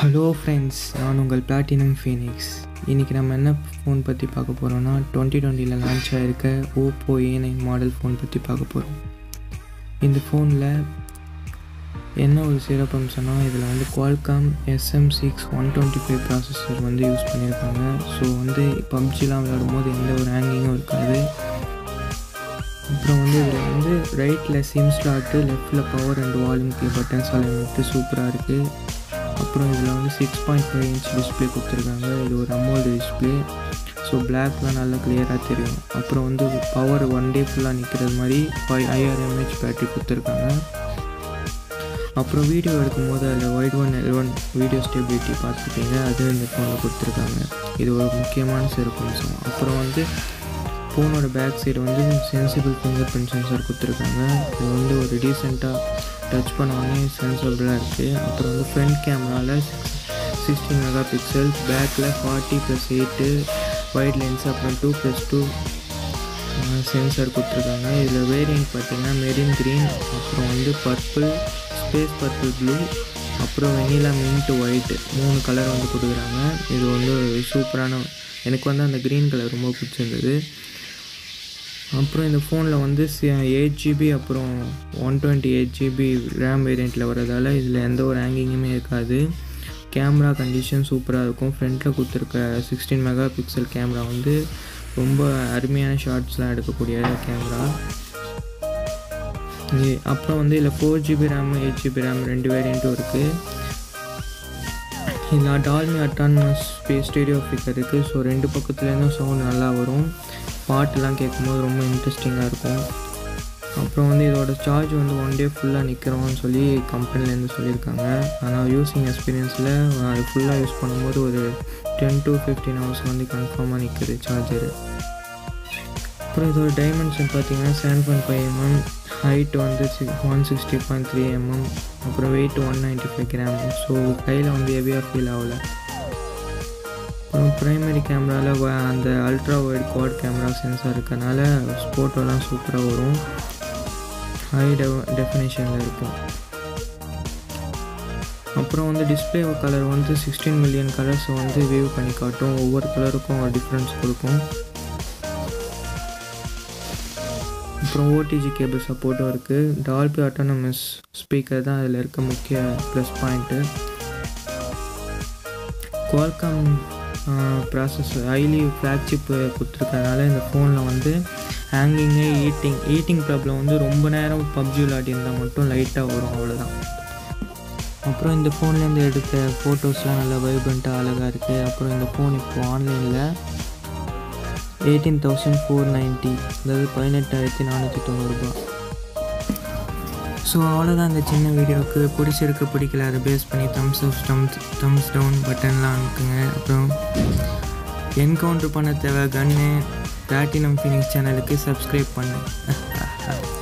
hello friends நான் உங்கள் platinum Phoenix இன்றைக்கி நம்ம என்ன ஃபோன் பற்றி பார்க்க போகிறோம்னா டுவெண்ட்டி டுவெண்ட்டியில் லான்ச் ஆகிருக்க Oppo A nine model phone பற்றி பார்க்க போகிறோம் இந்த ஃபோனில் என்ன ஒரு சிறப்பம்சம்னா இதில் வந்து Qualcomm SM six one twenty five processor வந்து யூஸ் பண்ணியிருக்காங்க ஸோ வந்து பப்ஜிலாம் விளையாடும் போது எந்த ஒரு ஹேங்கிங்கும் இருக்காது அப்புறம் வந்து இதில் வந்து ரைட்டில் சிம் ஸ்லாட்டு லெஃப்டில் power and volume key buttons alignment சூப்பராக இருக்குது அப்புறம் இதில் வந்து six point five inch display கொடுத்துருக்காங்க இது ஒரு அமௌல்டு டிஸ்பிளே ஸோ பிளாக்லாம் நல்லா கிளியராக தெரியும் அப்புறம் வந்து பவர் ஒன் டே ஃபுல்லாக நிற்கிறது மாதிரி ஃபைவ் ஐஆர் எம்ஹெச் பேட்டரி கொடுத்துருக்காங்க அப்புறம் வீடியோ எடுக்கும்போது அதில் ஒயிட் ஒன் எல் ஒன் வீடியோ ஸ்டெபிலிட்டி பார்த்துருப்பீங்க அது இந்த ஃபோனில் கொடுத்துருக்காங்க இது ஒரு முக்கியமான சிறப்பம்சம் அப்புறம் வந்து ஃபோனோட பேக் சைடு வந்து சென்சிபிள் ஃபிங்கர் பிரிண்ட் சென்சார் கொடுத்துருக்காங்க இது வந்து ஒரு டீசெண்டாக டச் பண்ண உடனே சென்சபிளாக இருக்குது அப்புறம் வந்து ஃப்ரண்ட் கேமராவில் சிக்ஸ்டீன் மெகா பிக்சல் பேக்கில் forty plus eight wide lens அப்புறம் டூ ப்ளஸ் டூ சென்சார் கொடுத்துருக்காங்க இதில் வேரியன்ட் பார்த்திங்கன்னா மெரின் க்ரீன் அப்புறம் வந்து பர்பிள் ஸ்பேஸ் பர்பிள் ப்ளூ அப்புறம் வெனிலா மின்ட் ஒயிட் மூணு கலர் வந்து கொடுக்குறாங்க இது வந்து சூப்பரான எனக்கு வந்து அந்த க்ரீன் கலர் ரொம்ப பிடிச்சிருந்தது அப்புறம் இந்த ஃபோனில் வந்து எயிட் ஜிபி அப்புறம் one twenty eight GB RAM வேரியண்ட்டில் வரதால் இதில் எந்த ஒரு ஹேங்கிங்குமே இருக்காது கேமரா கண்டிஷன் சூப்பராக இருக்கும் ஃப்ரண்ட்டில் கொடுத்துருக்க சிக்ஸ்டீன் மெகா பிக்சல் கேமரா வந்து ரொம்ப அருமையான ஷார்ட்ஸ்லாம் எடுக்கக்கூடிய கேமரா அப்புறம் வந்து இதில் four GB RAM eight GB RAM ரெண்டு வேரியண்ட்டும் இருக்குது இதில் Dolby Atmos space stereo speaker இருக்குது ஸோ ரெண்டு பக்கத்துலேருந்தும் சவுண்ட் நல்லா வரும் பாட்டெலாம் கேட்கும்போது ரொம்ப இன்ட்ரெஸ்டிங்காக இருக்கும் அப்புறம் வந்து இதோட சார்ஜ் வந்து ஒன் டே ஃபுல்லாக நிற்கிறோம்னு சொல்லி கம்பெனிலேருந்து சொல்லியிருக்காங்க ஆனால் யூஸிங் எக்ஸ்பீரியன்ஸில் அது ஃபுல்லாக யூஸ் பண்ணும்போது ஒரு டென் டு ஃபிஃப்டீன் ஹவர்ஸ் வந்து கன்ஃபார்மாக நிற்குது சார்ஜரு அப்புறம் இதோட டைமென்ஷன் பார்த்தீங்கன்னா seven point five MM height வந்து six one sixty point three MM அப்புறம் weight one ninety five gram so கையில் வந்து ஹெவியாக ஃபீல் ஆகலை அப்புறம் ப்ரைமரி கேமராவில் அந்த ultra wide quad camera sensor இருக்கனால ஃபோட்டோலாம் சூப்பராக வரும் ஹை டெ டெஃபினேஷனில் இருக்கும் அப்புறம் வந்து டிஸ்பிளே கலர் வந்து சிக்ஸ்டீன் மில்லியன் கலர்ஸ் வந்து வியூ பண்ணி காட்டும் ஒவ்வொரு கலருக்கும் ஒரு டிஃப்ரென்ஸ் கொடுக்கும் அப்புறம் ஓடிஜி கேபிள் சப்போர்ட்டும் இருக்குது டால்பி ஆட்டோனமஸ் ஸ்பீக்கர் தான் அதில் இருக்க முக்கிய plus point Qualcomm process highly flagship கொடுத்துருக்கறனால இந்த ஃபோனில் வந்து ஹேங்கிங்கு ஈட்டிங் ஈட்டிங் ப்ராப்ளம் வந்து ரொம்ப நேரம் பப்ஜி விளையாடிருந்தால் மட்டும் லைட்டாக வரும் அவ்வளோதான் அப்புறம் இந்த ஃபோன்லேருந்து எடுத்த ஃபோட்டோஸ்லாம் நல்லா வைப்ரண்ட்டாக அழகாக இருக்குது அப்புறம் இந்த ஃபோன் இப்போது ஆன்லைனில் எயிட்டீன் தௌசண்ட் ஃபோர் நைன்ட்டி அதாவது பதினெட்டாயிரத்தி நானூற்றி தொண்ணூறுபா ஸோ அவ்வளோதான் இந்த சின்ன வீடியோவுக்கு பிடிச்சிருக்கு பிடிக்கல அதை பேஸ் பண்ணி thumbs up thumbs thumbs down பட்டன்லாம் அனுப்புங்க அப்புறம் என்கவுண்டர் பண்ண தேவை கன்னு பிளாட்டினம் ஃபினிக்ஸ் சேனலுக்கு சப்ஸ்கிரைப் பண்ணு